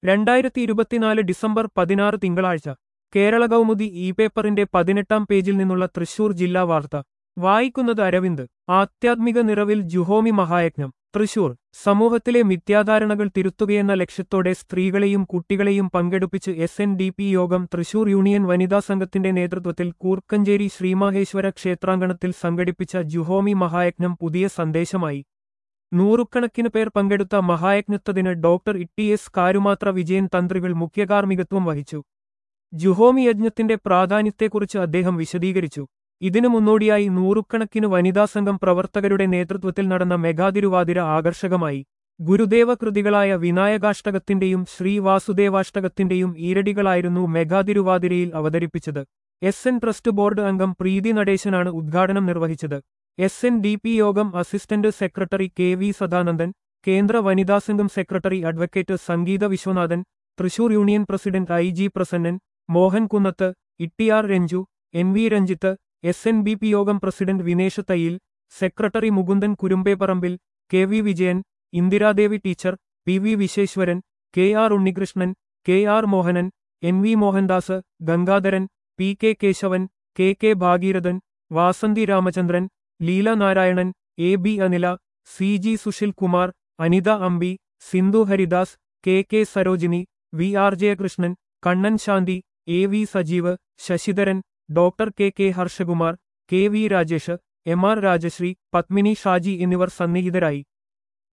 രണ്ടായിരത്തി ഇരുപത്തിനാല് ഡിസംബർ പതിനാറ് തിങ്കളാഴ്ച കേരള കൗമുദി ഇ പേപ്പറിന്റെ പതിനെട്ടാം പേജിൽ നിന്നുള്ള തൃശൂർ ജില്ലാ വാർത്ത വായിക്കുന്നത് അരവിന്ദ് ആധ്യാത്മിക നിറവിൽ ജുഹോമി മഹായജ്ഞം തൃശൂർ സമൂഹത്തിലെ മിഥ്യാധാരണകൾ തിരുത്തുകയെന്ന ലക്ഷ്യത്തോടെ സ്ത്രീകളെയും കുട്ടികളെയും പങ്കെടുപ്പിച്ച് എസ് എൻ ഡി പി യോഗം തൃശൂർ യൂണിയൻ വനിതാ സംഘത്തിന്റെ നേതൃത്വത്തിൽ കൂർക്കഞ്ചേരി ശ്രീമഹേശ്വര ക്ഷേത്രാങ്കണത്തിൽ സംഘടിപ്പിച്ച ജുഹോമി മഹായജ്ഞം പുതിയ സന്ദേശമായി നൂറുകണക്കിന് പേർ പങ്കെടുത്ത മഹായജ്ഞത്തതിന് doctor E S Karumathra Vijayan തന്ത്രികൾ മുഖ്യകാർമ്മികത്വം വഹിച്ചു ജുഹോമി യജ്ഞത്തിന്റെ പ്രാധാന്യത്തെക്കുറിച്ച് അദ്ദേഹം വിശദീകരിച്ചു ഇതിനു മുന്നോടിയായി നൂറുകണക്കിന് വനിതാ സംഘം പ്രവർത്തകരുടെ നേതൃത്വത്തിൽ നടന്ന മെഗാതിരുവാതിര ആകർഷകമായി ഗുരുദേവ കൃതികളായ വിനായകാഷ്ടകത്തിന്റെയും ശ്രീവാസുദേവാഷ്ടകത്തിന്റെയും ഈരടികളായിരുന്നു മെഗാതിരുവാതിരയിൽ അവതരിപ്പിച്ചത് എസ് എൻ ട്രസ്റ്റ് ബോർഡ് അംഗം പ്രീതി നടേശനാണ് ഉദ്ഘാടനം നിർവഹിച്ചത് S N D P Yogam assistant secretary K V Sadanandan കേന്ദ്ര വനിതാ സംഘം secretary advocate Sangeetha Viswanathan Thrissur union president I G Prasannan Mohan Kunnath Ittiyar Ranju N V Ranjith S N B P Yogam president Vinesh Thayyil secretary Mukundan Kurumbeparambil K V Vijayan Indiradevi teacher P V Visweswaran K R Unnikrishnan K R Mohanan N V Mohandas Gangadharan P K Kesavan K K Bhageerathan Vasanthi Ramachandran Leela Narayanan A B Anila C G Sushil Kumar Anitha Ambi Sindhu Haridas K K Sarojini V R Jayakrishnan Kannan Shanthi A V Sajeev Sasidharan doctor K K Harshakumar K V Rajesh M R Rajasree Padmini Shaji എന്നിവർ സന്നിഹിതരായി